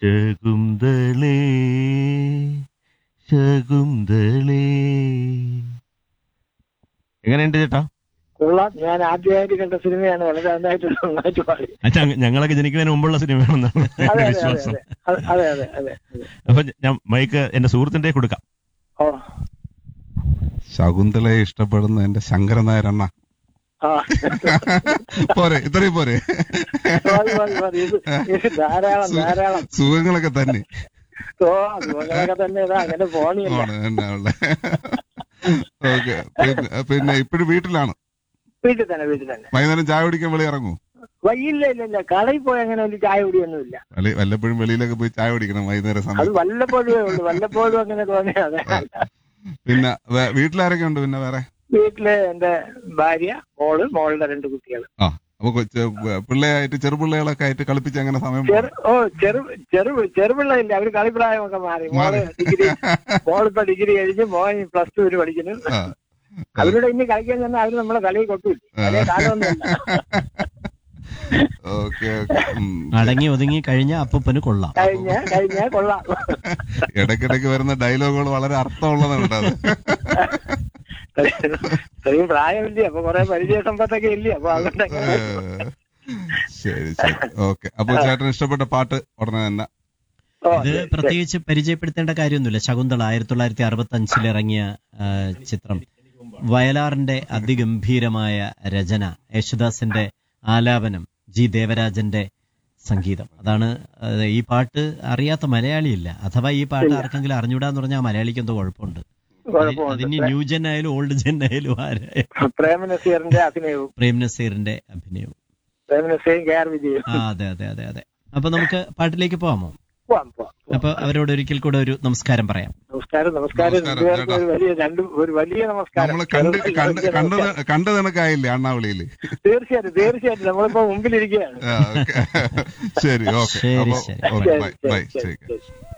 ശകുന്തളേ ശകുന്തളേ എങ്ങനെയുണ്ട് ചേട്ടാ കൊള്ളാം ഞാൻ ആദ്യമായിട്ട് കണ്ട സിനിമയാണ് വളരെ നന്നായിട്ട് നന്നായിട്ട് പാടി അച്ഛാ ഞങ്ങളൊക്കെ ജനിക്കുന്നതിന് മുമ്പുള്ള സിനിമയാണെന്നാണ് അതെ എന്റെ അതെ അതെ വിശ്വാസം അതെ അതെ അതെ അതെ അതെ അപ്പൊ ഞാൻ മൈക്ക് എന്റെ സുഹൃത്തിന്റെ കൊടുക്കാം ഓ ശകുന്തളയെ ഇഷ്ടപ്പെടുന്ന എന്റെ ശങ്കരൻ നായരണ്ണ ആ പോരെ ഇത്രയും പോരെ മതി മതി മതി ഇത് ഇത് ധാരാളം ധാരാളം സുഖങ്ങളൊക്കെ തന്നെ ഓ അതുപോലൊക്കെ തന്നെ ഇതാ അങ്ങനെ പോണില്ല ആണ് തന്നെ ഉള്ള ഓക്കെ പിന്നെ പിന്നെ ഇപ്പോഴും വീട്ടിലാണ് വീട്ടിൽ തന്നെ വീട്ടിൽ തന്നെ വൈകുന്നേരം ചായ കുടിക്കാൻ വെളി ഇറങ്ങൂ വയ്യില്ല ഇല്ല ഇല്ല കടയിൽ പോയി അങ്ങനെ വലിയ ചായ കുടിയൊന്നുമില്ല വെളി വല്ലപ്പോഴും വെളിയിലൊക്കെ പോയി ചായ കുടിക്കണം വൈകുന്നേരം അത് സമയം വല്ലപ്പോഴും ഉള്ളൂ വല്ലപ്പോഴും അങ്ങനെ തോന്നിയത് പിന്നെ വേ- വീട്ടിലാരൊക്കെ ഉണ്ട് പിന്നെ വേറെ വീട്ടില് എന്റെ ഭാര്യ മോള് മോളുടെ രണ്ട് കുട്ടികൾ ആ അപ്പൊ കൊച്ച് പിള്ളയായിട്ട് ചെറുപിള്ളകളൊക്കെ ആയിട്ട് കളിപ്പിച്ച് അങ്ങനെ സമയം ചെറു ഓ ചെറു ചെറു ചെറുപിള്ളയില്ല അവര് കളിപ്രായമൊക്കെ മാറി മോള് ഡിഗ്രി മോളിപ്പോ ഡിഗ്രി കഴിഞ്ഞ് മോൻ പ്ലസ് ടു പഠിക്കുന്നു ആ. അവരോട് ഇനി കളിക്കാൻ ചെന്നാൽ അവര് നമ്മളെ കളിയിൽ കൊട്ടില്ല പഴയ കാലമൊന്നുമല്ല ഓക്കെ ഓക്കെ ഉം. അടങ്ങി ഒതുങ്ങി കഴിഞ്ഞ അപ്പൂപ്പന് കൊള്ളാം കഴിഞ്ഞ കഴിഞ്ഞ കൊള്ളാം ഇടയ്ക്കിടയ്ക്ക് വരുന്ന ഡയലോഗുകൾ വളരെ അർത്ഥമുള്ളതാണ് കേട്ടോ അത് ഇത്രയും പ്രായമില്ല അപ്പൊ കുറെ പരിചയ സമ്പത്തൊക്കെ ഇല്ല അപ്പൊ അതുകൊണ്ട് അങ്ങനെ ഏ, ശരി ശരി ഓക്കെ അപ്പൊ ചേട്ടന് ഇഷ്ടപ്പെട്ട പാട്ട് ഉടനെ തന്നെ ഓ, ഇത് ശരി, ശരി. പ്രത്യേകിച്ച് പരിചയപ്പെടുത്തേണ്ട കാര്യമൊന്നുമില്ല ശകുന്തള ആയിരത്തി തൊള്ളായിരത്തി അറുപത്തി അഞ്ചിൽ ഇറങ്ങിയ ആ, ചിത്രം വയലാറിന്റെ അതിഗംഭീരമായ രചന യേശുദാസിന്റെ ആലാപനം ജി ദേവരാജന്റെ സംഗീതം അതാണ് അത് ഈ പാട്ട് അറിയാത്ത മലയാളിയില്ല അഥവാ ഈ പാട്ട് ആർക്കെങ്കിലും അറിഞ്ഞൂടാന്ന് പറഞ്ഞാൽ ആ മലയാളിക്ക് എന്തോ കുഴപ്പമുണ്ട് അത് കുഴപ്പമുണ്ട് അതിന് ന്യൂ ജെൻ ആയാലും ഓൾഡ് ജെൻ ആയാലും ആരായാലും പ്രേമനസീറിന്റെ അഭിനയവും പ്രേം നസീറിന്റെ അഭിനയവും പ്രേമനസീറും കെ ആർ വിജയും ആ അതെ അതെ അതെ അതെ അപ്പൊ നമുക്ക് പാട്ടിലേക്ക് പോവാമോ പോവാം പോവാം അപ്പൊ അവരോട് ഒരിക്കൽ കൂടെ ഒരു നമസ്കാരം പറയാം നമസ്കാരം നമസ്കാരം നമസ്കാരം, രണ്ടുപേർക്കും ഒരു വലിയ രണ്ട് ഒരു വലിയ നമസ്കാരം നമ്മള് കണ്ട് ചെറുതായി കണ്ട് വലിയ കണ്ടത് നമസ്കാരം. കണ്ടത് കണക്കായില്ലേ അണ്ണാവിളിയില് തീർച്ചയായിട്ടും തീർച്ചയായിട്ടും നമ്മളിപ്പോ മുമ്പിലിരിക്കുകയാണ് ആ, ഓക്കെ. ശരി ഓക്കെ ശരി, അപ്പൊ ശരി. ഓക്കെ ശരി, ബൈ ശരി, ബൈ ശരി, ശരി ശരി.